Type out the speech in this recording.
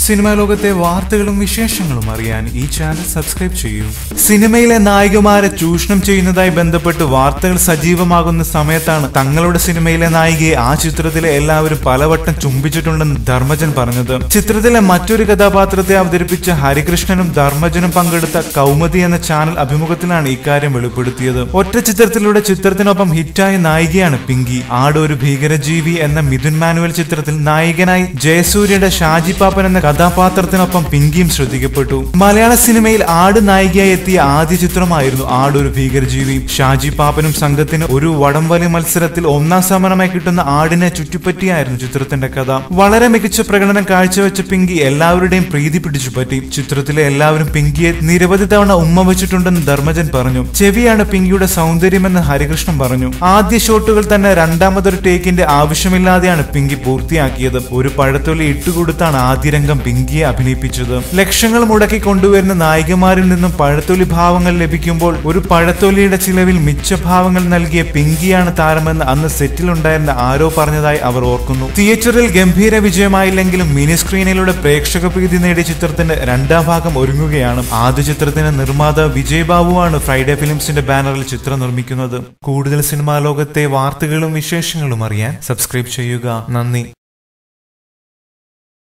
cinema ലോകത്തെ വാർത്തകളും വിശേഷങ്ങളും അറിയാൻ ഈ ചാനൽ സബ്സ്ക്രൈബ് ചെയ്യൂ സിനിമയിലെ നായികമാരെ ചൂഷണം ചെയ്യുന്നതായി ബന്ധപ്പെട്ട് വാർത്തകൾ സജീവമാകുന്ന സമയത്താണ് തങ്ങളുടെ സിനിമയിലെ നായികയെ ആ ചിത്രത്തിലെ എല്ലാവരും പലവട്ടം ചുംബിച്ചിട്ടുണ്ടെന്ന് ധർമ്മജൻ പറഞ്ഞത് ചിത്രത്തിലെ മറ്റൊരു കഥാപാത്രത്തെ അവതരിപ്പിച്ച ഹരികൃഷ്ണനും ധർമ്മജനും പങ്കെടുത്ത കൗമുദി എന്ന ചാനൽ അഭിമുഖത്തിലാണ് ഇക്കാര്യം വെളിപ്പെടുത്തിയത് ഒറ്റ ചിത്രത്തിലൂടെ ചിത്രത്തിനൊപ്പം ഹിറ്റായ നായികയാണ് പിങ്കി ആട് ഒരു ഭീകരജീവി എന്ന മിഥുൻ മാനുവൽ ചിത്രത്തിൽ നായകനായി ജയസൂര്യയുടെ ഷാജി പാപ്പൻ എന്ന കഥാപാത്രത്തിനൊപ്പം പിങ്കിയും ശ്രദ്ധിക്കപ്പെട്ടു മലയാള സിനിമയിൽ ആട് നായികയായി എത്തിയ ആദ്യ ചിത്രമായിരുന്നു ആട് ഒരു ഭീകരജീവി ഷാജി പാപ്പനും സംഘത്തിന് ഒരു വടംവലി മത്സരത്തിൽ ഒന്നാം സമ്മാനമായി കിട്ടുന്ന ആടിനെ ചുറ്റിപ്പറ്റിയായിരുന്നു ചിത്രത്തിന്റെ കഥ വളരെ മികച്ച പ്രകടനം കാഴ്ചവെച്ച പിങ്കി എല്ലാവരുടെയും പ്രീതി പിടിച്ചുപറ്റി ചിത്രത്തിലെ എല്ലാവരും പിങ്കിയെ നിരവധി തവണ ഉമ്മ വെച്ചിട്ടുണ്ടെന്ന് ധർമ്മജൻ പറഞ്ഞു ചെവിയാണ് പിങ്കിയുടെ സൗന്ദര്യമെന്ന് ഹരികൃഷ്ണൻ പറഞ്ഞു ആദ്യ ഷോട്ടുകൾ തന്നെ രണ്ടാമതൊരു ടേക്കിന്റെ ആവശ്യമില്ലാതെയാണ് പിങ്കി പൂർത്തിയാക്കിയത് ഒരു പഴത്തൊലി ഇട്ടുകൊടുത്താണ് ആദ്യ രംഗം പിങ്കിയെ അഭിനയിപ്പിച്ചത് ലക്ഷങ്ങൾ മുടക്കി കൊണ്ടുവരുന്ന നായികമാരിൽ നിന്നും പഴത്തൊലി ഭാവങ്ങൾ ലഭിക്കുമ്പോൾ ഒരു പഴത്തൊലിയുടെ ചിലവിൽ മിച്ചഭാവങ്ങൾ നൽകിയ പിങ്കിയാണ് താരമെന്ന് അന്ന് സെറ്റിലുണ്ടായിരുന്ന ആരോ പറഞ്ഞതായി അവർ ഓർക്കുന്നു തിയേറ്ററിൽ ഗംഭീര വിജയമായില്ലെങ്കിലും മിനി സ്ക്രീനിലൂടെ പ്രേക്ഷക പ്രീതി നേടിയ ചിത്രത്തിന്റെ രണ്ടാം ഭാഗം ഒരുങ്ങുകയാണ് ആദ്യ ചിത്രത്തിന്റെ നിർമ്മാതാവ് വിജയ് ബാബുവാണ് ഫ്രൈഡേ ഫിലിംസിന്റെ ബാനറിൽ ചിത്രം നിർമ്മിക്കുന്നത് കൂടുതൽ സിനിമാ ലോകത്തെ വാർത്തകളും വിശേഷങ്ങളും അറിയാൻ സബ്സ്ക്രൈബ് ചെയ്യുക നന്ദി